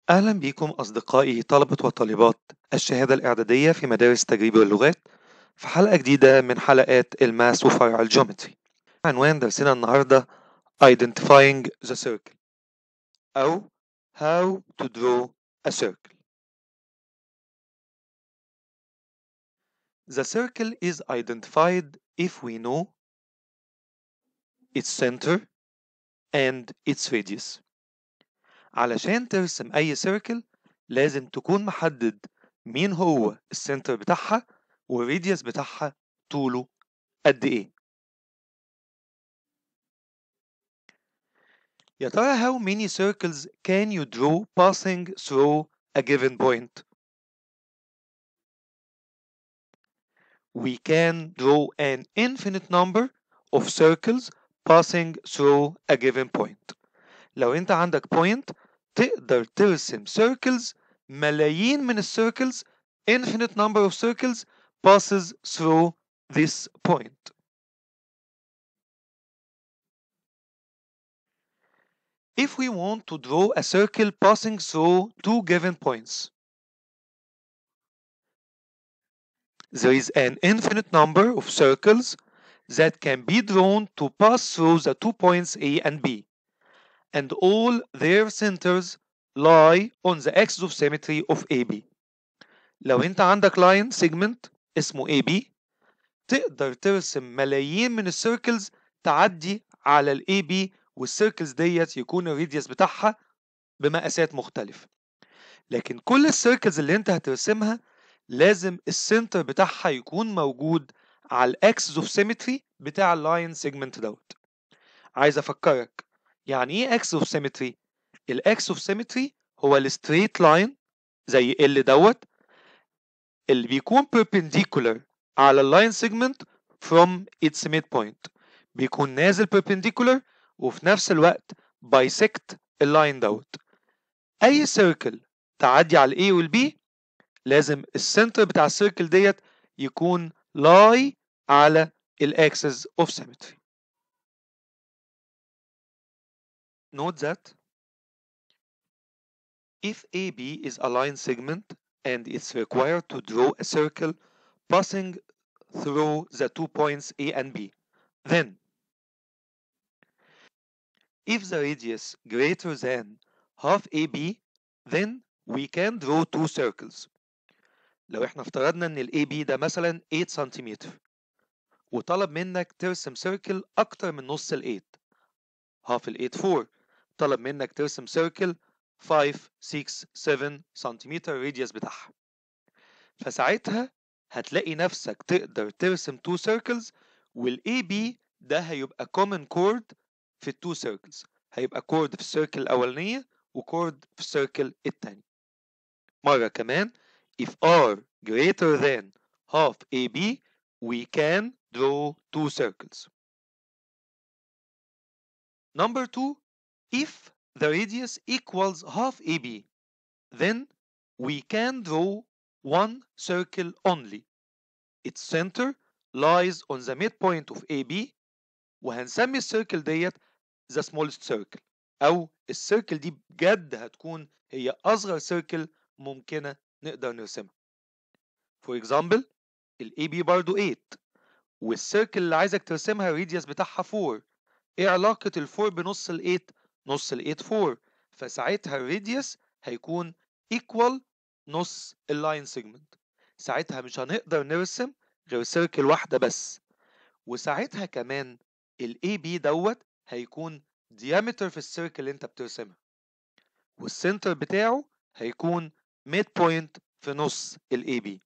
أهلا بكم أصدقائي طلبة وطالبات الشهادة الإعدادية في مدارس تجريب اللغات في حلقة جديدة من حلقات الماس وفرع الجيومتري عنوان درسنا النهاردة Identifying the Circle أو How to Draw a Circle The circle is identified if we know its center and its radius علشان ترسم أي سيركل لازم تكون محدد مين هو السنتر بتاعها والراديوس بتاعها طوله قد إيه يا ترى how many circles can you draw passing through a given point we can draw an infinite number of circles passing through a given point لو انت عندك point تقدر ترسم circles ملايين من الcircles infinite number of circles passes through this point if we want to draw a circle passing through two given points there is an infinite number of circles that can be drawn to pass through the two points A and B and all their centers lie on the axis of symmetry of AB. لو انت عندك line segment اسمه AB تقدر ترسم ملايين من السيركلز تعدي على ال AB والسيركلز ديت يكون الراديوس بتاعها بمقاسات مختلفة. لكن كل السيركلز اللي انت هترسمها لازم السنتر بتاعها يكون موجود على الاكسس اوف سيمتري بتاع اللاين سيجمنت دوت. عايز افكرك يعني ايه اكس اوف سيمتري الاكس اوف سيمتري هو الستريت لاين زي ال دوت اللي بيكون perpendicular على اللاين سيجمنت from its midpoint بيكون نازل perpendicular وفي نفس الوقت bisect اللاين دوت اي سيركل تعدي على الاي والبي لازم السنتر بتاع السيركل ديت يكون لاي على الاكسس اوف سيمتري Note that if AB is a line segment and it's required to draw a circle passing through the two points A and B, then if the radius greater than half AB, then we can draw two circles. لو احنا افترضنا ان ال AB ده مثلا 8 سنتيمتر وطلب منك ترسم سيركل اكتر من نص ال 8 half ال 8 4 طلب منك ترسم سيركل 5 6 7 سنتيمتر راديوس بتاعها فساعتها هتلاقي نفسك تقدر ترسم تو سيركلز والاي بي ده هيبقى common chord في التو سيركلز هيبقى chord في السيركل الاولانيه وchord في السيركل الثاني مره كمان if r greater than half AB we can draw two circles number two if the radius equals half AB, then we can draw one circle only. Its center lies on the midpoint of AB وهنسمي السيركل ديت the smallest circle أو السيركل دي بجد هتكون هي أصغر سيركل ممكنة نقدر نرسمها. For example ال AB برضو 8 والسيركل اللي عايزك ترسمها الراديوس بتاعها 4 ايه علاقة ال 4 بنص ال 8 نص ال 8 4 فساعتها الراديوس هيكون equal نص اللاين سيجمنت ساعتها مش هنقدر نرسم غير سيركل واحدة بس وساعتها كمان ال AB دوت هيكون diameter في السيركل اللي انت بترسمها والسنتر بتاعه هيكون mid point في نص ال AB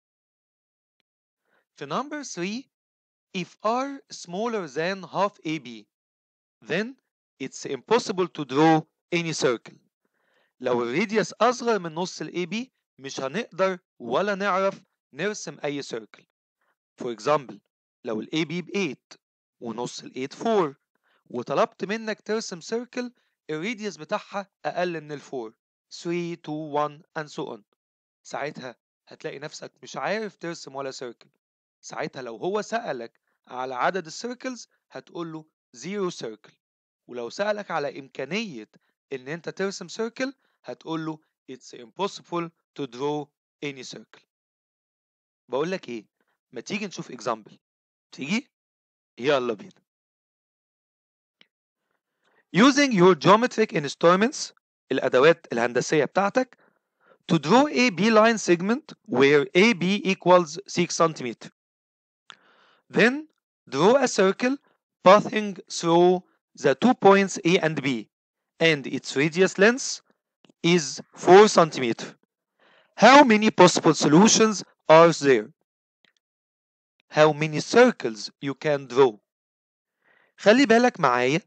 في number 3 if R smaller than half AB then it's impossible to draw any circle لو الراديوس أصغر من نص ال AB مش هنقدر ولا نعرف نرسم أي circle for example لو ال AB ب 8 ونص ال 8 4 وطلبت منك ترسم circle الراديوس بتاعها أقل من ال 4 3 2 1 and so on ساعتها هتلاقي نفسك مش عارف ترسم ولا circle ساعتها لو هو سألك على عدد السيركلز هتقول له زيرو سيركل ولو سألك على إمكانية إن أنت ترسم سيركل هتقول له it's impossible to draw any circle بقول لك ايه ما تيجي نشوف example تيجي يلا بينا using your geometric instruments الأدوات الهندسية بتاعتك to draw a B line segment where AB equals 6 cm. Then draw a circle passing through the two points A and B and its radius length is 4 cm. How many possible solutions are there? How many circles you can draw? خلي بالك معايا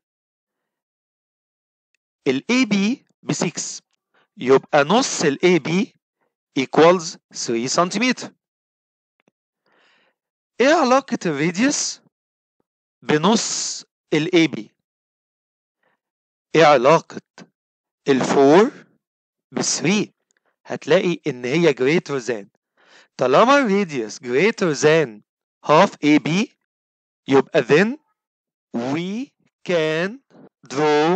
ال AB ب 6 يبقى نص ال AB equals 3 سنتيمتر ايه علاقة الراديوس بنص ال AB ايه علاقة ال 4 ب 3 هتلاقي ان هي greater than طالما الراديوس greater than half AB يبقى then we can draw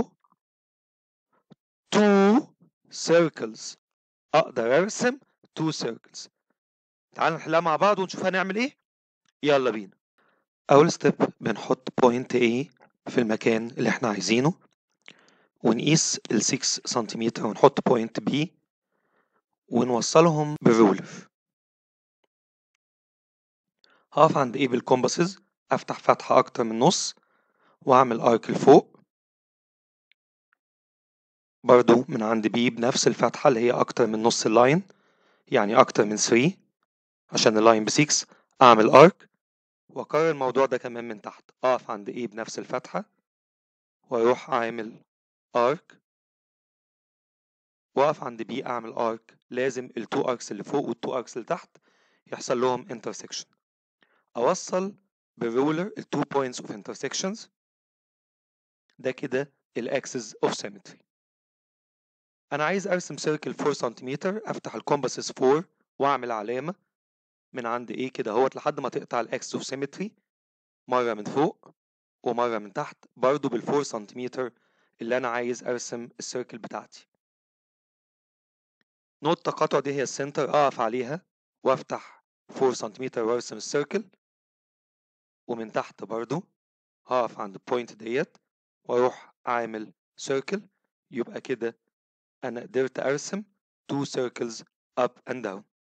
two circles اقدر ارسم two circles تعال نحلها مع بعض ونشوف هنعمل ايه يلا بينا اول ستيب بنحط بوينت A في المكان اللي احنا عايزينه ونقيس ال 6 سنتيمتر ونحط بوينت B ونوصلهم بالرولر هقف عند A بالكومباسز افتح فتحة اكتر من نص واعمل ارك لفوق برضو من عند بي بنفس الفتحة اللي هي أكتر من نص اللاين يعني أكتر من 3 عشان اللاين ب 6 أعمل أرك وأكرر الموضوع ده كمان من تحت أقف عند A بنفس الفتحة وأروح أعمل أرك وأقف عند B أعمل أرك لازم التو أركس اللي فوق والتو أركس اللي تحت يحصل لهم انترسكشن أوصل بالرولر التو بوينتس اوف intersections ده كده الاكسس اوف سيمتري انا عايز ارسم سيركل 4 سنتيمتر افتح الكومباسس 4 واعمل علامه من عند ايه كده اهوت لحد ما تقطع الاكس اوف سيمتري مره من فوق ومره من تحت برضو بال 4 سنتيمتر اللي انا عايز ارسم السيركل بتاعتي نقطة التقاطع دي هي السنتر اقف عليها وافتح 4 سنتيمتر وارسم السيركل ومن تحت برضو هقف عند البوينت ديت واروح اعمل سيركل يبقى كده انا قدرت ارسم two circles up and down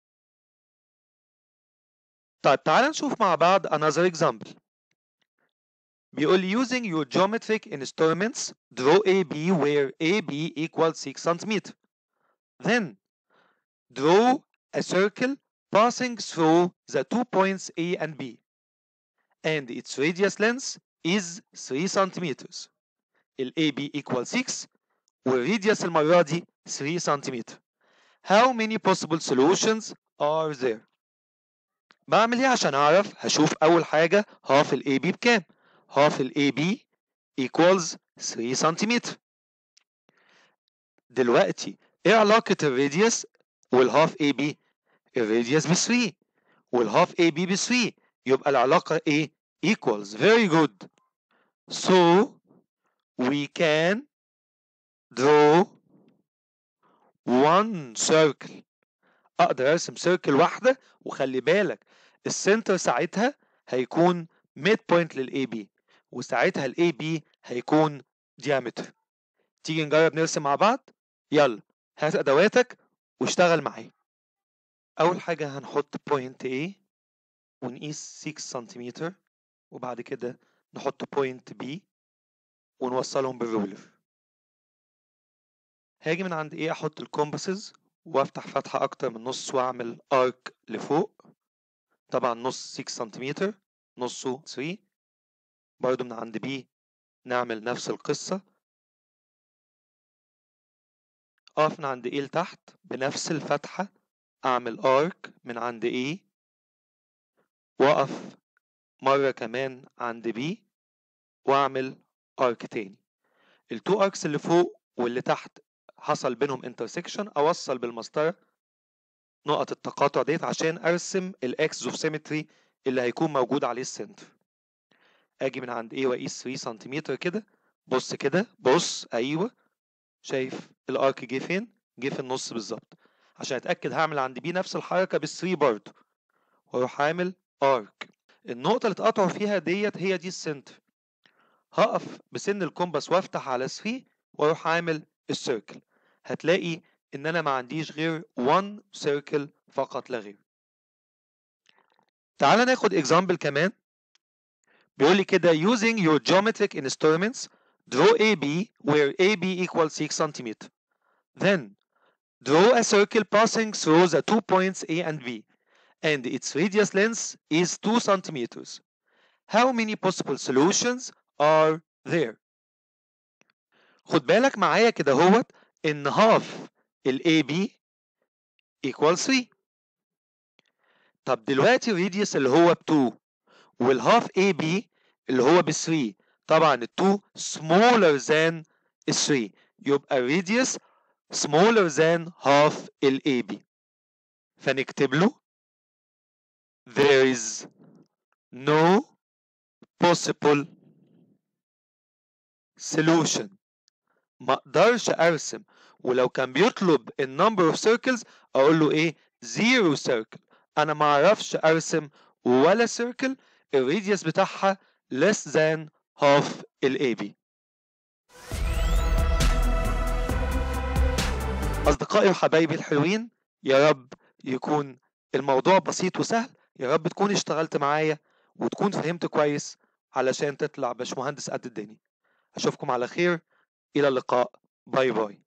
طيب تعال نشوف مع بعض another example بيقول لي using your geometric instruments draw AB where AB equals 6 cm then draw a circle passing through the two points A and B and its radius length is 3 centimeters ال AB equals 6 والراديوس المرة دي 3 سنتيمتر How many possible solutions are there؟ بعمل ايه عشان اعرف هشوف اول حاجة half ال AB بكام half ال AB equals 3 سنتيمتر دلوقتي ايه علاقة الراديوس والهاف AB الراديوس ب 3 والهاف AB ب 3 يبقى العلاقة ايه equals very good so we can draw one circle اقدر ارسم سيركل واحده وخلي بالك السنتر ساعتها هيكون ميد بوينت للاي بي وساعتها الاي بي هيكون diameter تيجي نجرب نرسم مع بعض يلا هات ادواتك واشتغل معايا اول حاجه هنحط بوينت A ونقيس 6 سنتيمتر وبعد كده نحط بوينت B ونوصلهم بالرولر هاجي من عند ايه احط الكومباسز وافتح فتحة اكتر من نص واعمل ارك لفوق طبعا نص 6 سنتيمتر نصه 3 برضو من عند بي نعمل نفس القصة اقف من عند ايه لتحت بنفس الفتحة اعمل ارك من عند ايه واقف مرة كمان عند بي واعمل ارك تاني التو اركس اللي فوق واللي تحت حصل بينهم انترسكشن اوصل بالمسطره نقط التقاطع ديت عشان ارسم الاكس اوف سيمتري اللي هيكون موجود عليه السنتر اجي من عند ايه واقيس 3 سنتيمتر كده بص كده بص ايوه شايف الارك جه فين جه في النص بالظبط عشان اتاكد هعمل عند بي نفس الحركه بال 3 برضه واروح عامل ارك النقطه اللي اتقطعوا فيها ديت هي دي السنتر هقف بسن الكومباس وافتح على 3 واروح عامل السيركل هتلاقي ان انا ما عنديش غير 1 سيركل فقط لا غير تعال ناخد example كمان بيقول لي كده using your geometric instruments draw AB where AB equals 6 cm then draw a circle passing through the two points A and B and its radius length is 2 centimeters how many possible solutions are there خد بالك معايا كده هوت ان half ال AB equals 3 طب دلوقتي الراديوس اللي هو ب 2 والهاف اي بي اللي هو ب 3 طبعا ال 2 smaller than ال 3 يبقى الراديوس smaller than half ال AB فنكتب له there is no possible solution ما اقدرش ارسم ولو كان بيطلب النمبر اوف سيركلز اقول له ايه زيرو سيركل انا ما اعرفش ارسم ولا سيركل الراديوس بتاعها less than half ال AB اصدقائي وحبايبي الحلوين يا رب يكون الموضوع بسيط وسهل يا رب تكون اشتغلت معايا وتكون فهمت كويس علشان تطلع باشمهندس قد الدنيا اشوفكم على خير الى اللقاء باي باي